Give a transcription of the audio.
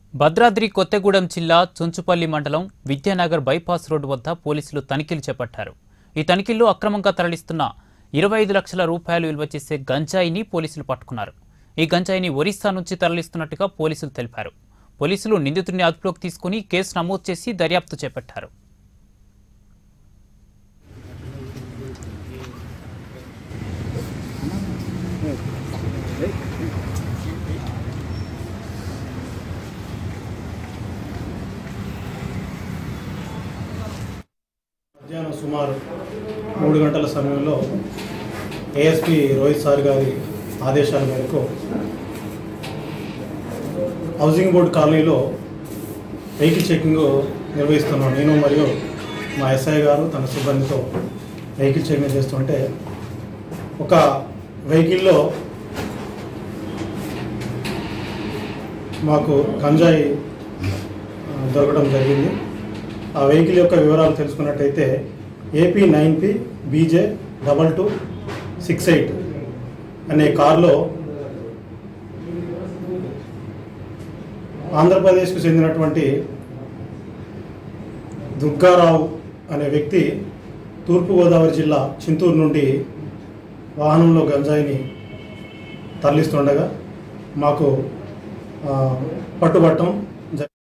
భద్రాద్రి కొత్తగూడెం జిల్లా చుంచుపల్లి మండలం Vidyanagar bypass road వద్ద పోలీసులు తనిఖీలు చేపట్టారు ఈ తనిఖీల్లో అక్రమంగా తరలిస్తున్న ఇరవై ఐదు లక్షల రూపాయలు విలువ చేసే గంజాయిని పోలీసులు పట్టుకున్నారు ఈ గంజాయిని ఒరిస్సా నుంచి తరలిస్తున్నట్టుగా పోలీసులు తెలిపారు పోలీసులు నిందితుడిని అదుపులోకి తీసుకుని కేసు నమోదు చేసి దర్యాప్తు చేపట్టారు మధ్యాహ్నం సుమారు మూడు గంటల సమయంలో ఏఎస్పి రోహిత్ సార్ గారి ఆదేశాల మేరకు హౌసింగ్ బోర్డు కాలనీలో వెహికల్ చెకింగ్ నిర్వహిస్తున్నాం నేను మరియు మా ఎస్ఐ గారు తన సిబ్బందితో వెహికల్ చెకింగ్ చేస్తుంటే ఒక వెహికల్లో మాకు గంజాయి ఆ, దొరకడం జరిగింది ఆ వెహికల్ యొక్క వివరాలు తెలుసుకున్నట్టయితే AP nine P B J double two six eight అనే కారులో ఆంధ్రప్రదేశ్కు చెందినటువంటి దుర్గారావు అనే వ్యక్తి తూర్పుగోదావరి జిల్లా చింతూరు నుండి వాహనంలో గంజాయిని తరలిస్తుండగా మాకు ఆ, పట్టుబట్టం